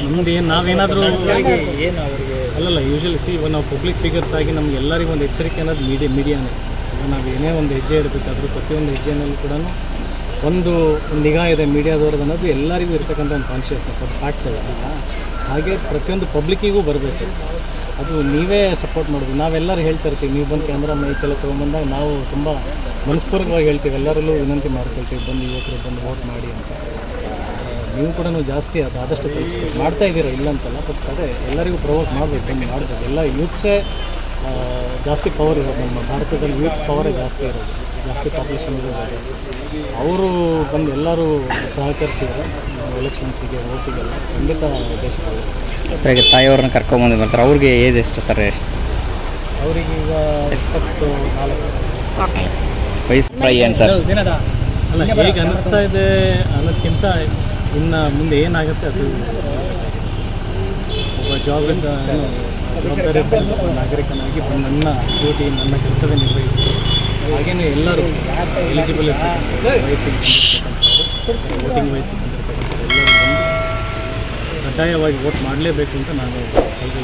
ನಮ್ದು ಏನು ನಾವೇನಾದರೂ ಏನು ಅವ್ರಿಗೆ ಅಲ್ಲಲ್ಲ ಯೂಶಲಿ ಸಿ ಇವಾಗ ನಾವು ಪಬ್ಲಿಕ್ ಫಿಗರ್ಸ್ ಆಗಿ ನಮ್ಗೆ ಎಲ್ಲರಿಗೂ ಒಂದು ಎಚ್ಚರಿಕೆ ಅನ್ನೋದು ಮೀಡಿಯಾ ಮೀಡಿಯಾನೇ ಈಗ ನಾವು ಏನೇ ಒಂದು ಹೆಜ್ಜೆ ಇರಬೇಕಾದ್ರೂ ಪ್ರತಿಯೊಂದು ಹೆಜ್ಜೆನಲ್ಲಿ ಕೂಡ ಒಂದು ನಿಗಾ ಇದೆ ಮೀಡಿಯಾದವ್ರದ್ದು ಅನ್ನೋದು ಎಲ್ಲರಿಗೂ ಇರ್ತಕ್ಕಂಥ ಒಂದು ಕಾನ್ಷಿಯಸ್ನೆಸ್ ಅದು ಫ್ಯಾಕ್ಟ್ ಇದೆ ಅಲ್ಲ ಹಾಗೆ ಪ್ರತಿಯೊಂದು ಪಬ್ಲಿಕ್ಕಿಗೂ ಬರಬೇಕು ಅದು ನೀವೇ ಸಪೋರ್ಟ್ ಮಾಡೋದು ನಾವೆಲ್ಲರೂ ಹೇಳ್ತಾ ಇರ್ತೀವಿ ನೀವು ಬಂದು ಕ್ಯಾಮ್ರಾ ಮೈಕೆಲ್ಲ ತೊಗೊಂಬಂದಾಗ ನಾವು ತುಂಬ ಮನಸ್ಪೂರ್ವಕವಾಗಿ ಹೇಳ್ತೀವಿ ಎಲ್ಲರಲ್ಲೂ ವಿನಂತಿ ಮಾಡ್ಕೊಳ್ತೀವಿ ಬಂದು ಯುವಕರು ಬಂದು ವೋಟ್ ಮಾಡಿ ಅಂತ ನೀವು ಕೂಡ ಜಾಸ್ತಿ ಅದು ಆದಷ್ಟು ತಲುಪಿಸ್ಬೇಕು ಮಾಡ್ತಾ ಇದ್ದೀರಾ ಇಲ್ಲ ಅಂತಲ್ಲ ಬಟ್ ಅದೇ ಎಲ್ಲರಿಗೂ ಪ್ರವೋಕ್ ಮಾಡಬೇಕು ಬಂದು ಮಾಡಬೇಕು ಎಲ್ಲ ಯೂತ್ಸೇ ಆ, ಜಾಸ್ತಿ ಪವರ್ ಇರೋದು ನಮ್ಮ ಭಾರತದಲ್ಲಿ ಯೂತ್ ಪವರೇ ಜಾಸ್ತಿ ಇರೋದು ಜಾಸ್ತಿ ಪಾಪ್ಯುಲೇಷನ್ ಇರೋದು ಅವರು ಬಂದು ಎಲ್ಲರೂ ಸಹಕರಿಸಿದ್ರೆ ಎಲೆಕ್ಷನ್ಸಿಗೆ ವೋಟಿಗೆಲ್ಲ ಖಂಡಿತ ದೇಶ ಬರುತ್ತೆ ಸರ್ ಈಗ ತಾಯಿಯವ್ರನ್ನ ಕರ್ಕೊಂಬಂದು ಬರ್ತಾರೆ ಅವ್ರಿಗೆ ಏಜ್ ಎಷ್ಟು ಸರ್ ಎಷ್ಟು ಅವರಿಗೀಗ ಇಪ್ಪತ್ತು ನಾಲ್ಕು ವಯಸ್ಸು ಪ್ರಾಯ ಏನು ಸರ್ ಅಲ್ಲ ಹೇಗೆ ಅನ್ನಿಸ್ತಾ ಇದೆ ಅನ್ನೋದಕ್ಕಿಂತ ಇನ್ನು ಮುಂದೆ ಏನಾಗುತ್ತೆ ಅದು ಒಬ್ಬ ಜಾಬಿಂದ ಏನು ಜವಾಬ್ದಾರಿ ಇದ್ದಂಥ ಒಬ್ಬ ನಾಗರಿಕನಾಗಿ ಬಂದು ನನ್ನ ಡ್ಯೂಟಿ ನನ್ನ ಕರ್ತವ್ಯ ನಿರ್ವಹಿಸಿ ಹಾಗೆಯೇ ಎಲ್ಲರೂ ಎಲಿಜಿಬಲ್ ಇರ್ತಕ್ಕಂಥ ವಯಸ್ಸಿಗೆ ಬಂದಿರ್ತಕ್ಕಂಥವ್ರು ವೋಟಿಂಗ್ ವಯಸ್ಸಿಗೆ ಬಂದಿರ್ತಕ್ಕಂಥವ್ರು ಎಲ್ಲರೂ ಬಂದು ಕಡ್ಡಾಯವಾಗಿ ವೋಟ್ ಮಾಡಲೇಬೇಕು ಅಂತ ನಾನು ಕೈಗೆ